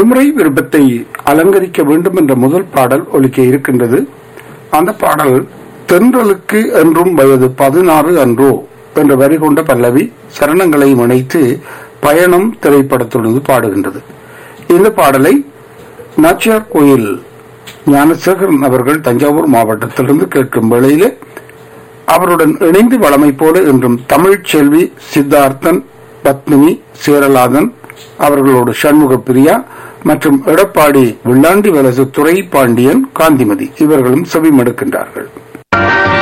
விடுமுறை விருப்பத்தை அலங்கரிக்க வேண்டும் என்ற முதல் பாடல் ஒலிக்க இருக்கின்றது அந்த பாடல் தென்றலுக்கு என்றும் வயது பதினாறு அன்றோ என்ற வரி கொண்ட பல்லவி சரணங்களை இணைத்து பயணம் திரைப்படத்திலிருந்து பாடுகின்றது இந்த பாடலை நாச்சியார் கோயில் ஞானசேகரன் அவர்கள் தஞ்சாவூர் மாவட்டத்திலிருந்து கேட்கும் வேளையிலே அவருடன் இணைந்து வளமை போல இன்றும் தமிழ்ச் செல்வி சித்தார்த்தன் பத்மினி சேரலாதன் அவர்களோடு சண்முக பிரியா மற்றும் எடப்பாடி வில்லாண்டி வலசு துறை பாண்டியன் காந்திமதி இவர்களும் செவிமடுக்கின்றார்கள்